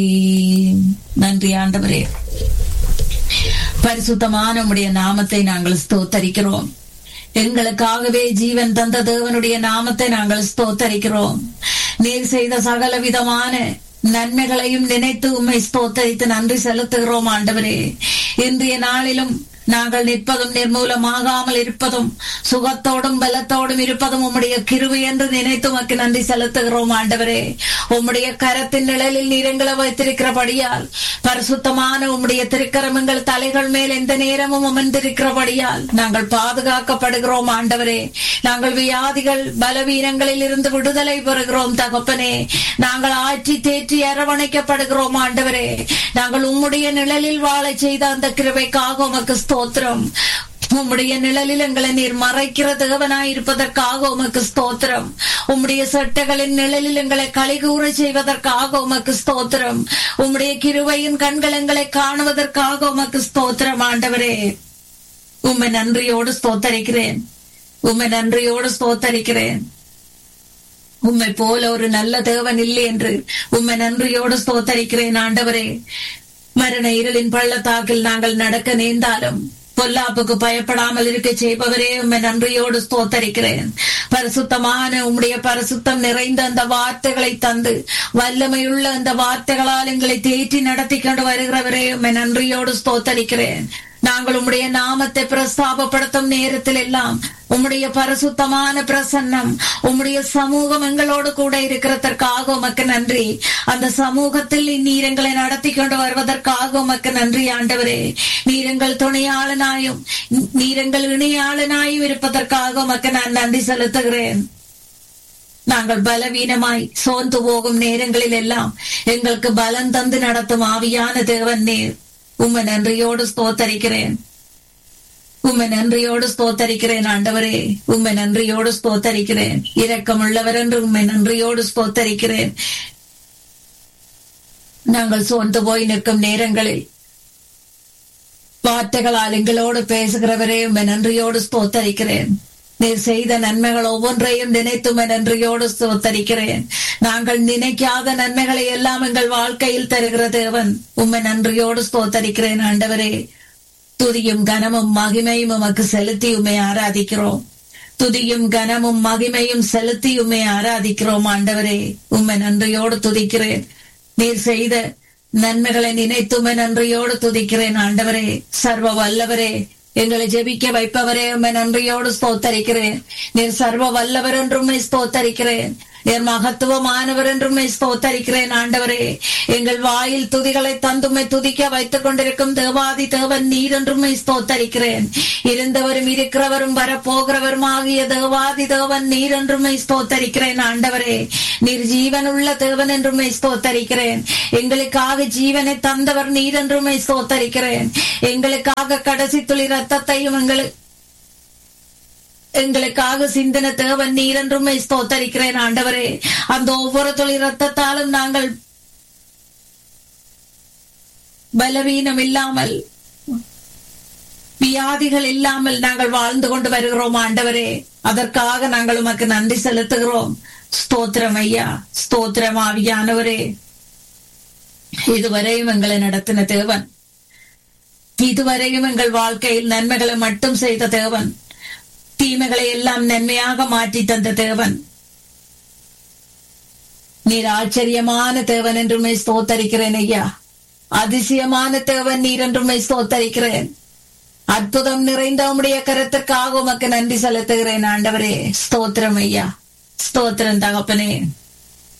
நன்றி ஆண்டவரே பரிசுத்தமான உம்முடைய நாமத்தை நாங்கள் ஸ்தோத்தரிக்கிறோம் எங்களுக்காகவே ஜீவன் தந்த தேவனுடைய நாமத்தை நாங்கள் ஸ்தோத்தரிக்கிறோம் நீர் செய்த சகல விதமான நன்மைகளையும் நினைத்து உம்மை ஸ்தோத்தரித்து நன்றி செலுத்துகிறோம் ஆண்டவரே இன்றைய நாளிலும் நாங்கள் நிற்பதும் நிர்மூலமாகாமல் இருப்பதும் சுகத்தோடும் பலத்தோடும் இருப்பதும் உம்முடைய கிருவி என்று நினைத்து உமக்கு நன்றி செலுத்துகிறோம் ஆண்டவரே உம்முடைய கரத்தின் நிழலில் நீரங்களை வைத்திருக்கிறபடியால் பரிசுத்தமான உம்முடைய திருக்கரமங்கள் தலைகள் மேல் எந்த நேரமும் அமர்ந்திருக்கிறபடியால் நாங்கள் பாதுகாக்கப்படுகிறோம் ஆண்டவரே நாங்கள் வியாதிகள் பலவீனங்களில் இருந்து விடுதலை பெறுகிறோம் தகப்பனே நாங்கள் ஆற்றி தேற்றி அரவணைக்கப்படுகிறோம் ஆண்டவரே நாங்கள் உம்முடைய நிழலில் வாழச் செய்த அந்த கிருபைக்காக உமக்கு ஸ்தோத்திரம் உம்முடைய நிழலில் எங்களை நீர் மறைக்கிற தேவனாய் இருப்பதற்காக உமக்கு ஸ்தோத்திரம் உம்முடைய சட்டைகளின் நிழலில் எங்களை கலிகூற செய்வதற்காக உமக்கு ஸ்தோத்திரம் உம்முடைய கிருவையின் கண்கள் எங்களை காணுவதற்காக உமக்கு ஸ்தோத்திரம் ஆண்டவரே உம்மை நன்றியோடு ஸ்தோத்தரிக்கிறேன் உம்மை நன்றியோடு ஸ்தோத்தரிக்கிறேன் உம்மை போல ஒரு நல்ல தேவன் இல்லை என்று உம்மை நன்றியோடு ஸ்தோத்தரிக்கிறேன் ஆண்டவரே மரண இருளின் பள்ளத்தாக்கில் நாங்கள் நடக்க நேர்ந்தாலும் பொல்லாப்புக்கு பயப்படாமல் இருக்க செய்பவரே உம்மை நன்றியோடு ஸ்தோத்தரிக்கிறேன் பரிசுத்தமான உம்முடைய பரிசுத்தம் நிறைந்த அந்த வார்த்தைகளை தந்து வல்லமையுள்ள அந்த வார்த்தைகளால் எங்களை தேற்றி நடத்தி கொண்டு வருகிறவரே உம்மை நன்றியோடு ஸ்தோத்தரிக்கிறேன் நாங்கள் உம்முடைய நாமத்தை பிரஸ்தாபப்படுத்தும் நேரத்தில் எல்லாம் உம்முடைய பரிசுத்தமான பிரசன்னம் உம்முடைய சமூகம் எங்களோடு கூட இருக்கிறதற்காக உமக்கு நன்றி அந்த சமூகத்தில் நீர் எங்களை நடத்தி கொண்டு வருவதற்காக உமக்கு நன்றி ஆண்டவரே நீரங்கள் துணையாளனாயும் நீரங்கள் இணையாளனாயும் இருப்பதற்காக உமக்கு நான் நன்றி செலுத்துகிறேன் நாங்கள் பலவீனமாய் சோர்ந்து போகும் நேரங்களில் எல்லாம் எங்களுக்கு பலம் தந்து நடத்தும் ஆவியான தேவன் நேர் உம்மை நன்றியோடு ஸ்தோத்தரிக்கிறேன் உம்மை நன்றியோடு ஸ்தோத்தரிக்கிறேன் ஆண்டவரே உம்மை நன்றியோடு ஸ்தோத்தரிக்கிறேன் இரக்கமுள்ளவர் என்று உம்மை நன்றியோடு ஸ்தோத்தரிக்கிறேன் நாங்கள் சோர்ந்து போய் நிற்கும் நேரங்களில் வார்த்தைகளால் எங்களோடு பேசுகிறவரே உம்மை நன்றியோடு ஸ்தோத்தரிக்கிறேன் நீர் செய்த நன்மைகள் ஒவ்வொன்றையும் நினைத்தும் நன்றியோடு ஸ்தோத்தரிக்கிறேன் நாங்கள் நினைக்காத நன்மைகளை எல்லாம் எங்கள் வாழ்க்கையில் தருகிற தேவன் உம்மை நன்றியோடு ஸ்தோத்தரிக்கிறேன் ஆண்டவரே துதியும் கனமும் மகிமையும் உமக்கு செலுத்தி உண்மை ஆராதிக்கிறோம் துதியும் கனமும் மகிமையும் செலுத்தி உண்மை ஆராதிக்கிறோம் ஆண்டவரே உண்மை நன்றியோடு துதிக்கிறேன் நீர் செய்த நன்மைகளை நினைத்துமை நன்றியோடு துதிக்கிறேன் ஆண்டவரே சர்வ வல்லவரே எங்களை ஜெபிக்க வைப்பவரே உண்மை நன்றியோடு ஸ்தோத்தரிக்கிறேன் நீர் சர்வ வல்லவர் என்றும் ஸ்தோத்தரிக்கிறேன் என் மகத்துவமானவர் என்றும் ஸ்தோத்தரிக்கிறேன் ஆண்டவரே எங்கள் வாயில் துதிகளை தந்துமை துதிக்க வைத்துக் கொண்டிருக்கும் தேவாதி தேவன் நீர் என்றும் ஸ்தோத்தரிக்கிறேன் இருந்தவரும் இருக்கிறவரும் வரப்போகிறவரும் ஆகிய தேவாதி தேவன் நீர் என்றும் ஸ்தோத்தரிக்கிறேன் ஆண்டவரே நீர் ஜீவனுள்ள தேவன் என்றும் ஸ்தோத்தரிக்கிறேன் எங்களுக்காக ஜீவனை தந்தவர் நீர் என்றும் ஸ்தோத்தரிக்கிறேன் எங்களுக்காக கடைசி துளி ரத்தத்தையும் எங்களுக்கு எங்களுக்காக சிந்தன தேவன் நீர் என்றும் ஸ்தோத்தரிக்கிறேன் ஆண்டவரே அந்த ஒவ்வொரு தொழில் ரத்தத்தாலும் நாங்கள் பலவீனம் இல்லாமல் வியாதிகள் இல்லாமல் நாங்கள் வாழ்ந்து கொண்டு வருகிறோம் ஆண்டவரே அதற்காக நாங்கள் உமக்கு நன்றி செலுத்துகிறோம் ஸ்தோத்திரம் ஐயா ஸ்தோத்திரம் ஆவியானவரே இதுவரையும் எங்களை நடத்தின தேவன் இதுவரையும் எங்கள் வாழ்க்கையில் நன்மைகளை மட்டும் செய்த தேவன் தீமைகளை எல்லாம் நன்மையாக மாற்றி தந்த தேவன் நீர் ஆச்சரியமான தேவன் என்றுமே ஸ்தோத்தரிக்கிறேன் ஐயா அதிசயமான தேவன் நீர் என்றுமே ஸ்தோத்தரிக்கிறேன் அற்புதம் நிறைந்த உம்முடைய கருத்துக்காக உமக்கு நன்றி செலுத்துகிறேன் ஆண்டவரே ஸ்தோத்திரம் ஐயா ஸ்தோத்திரம் தகப்பனே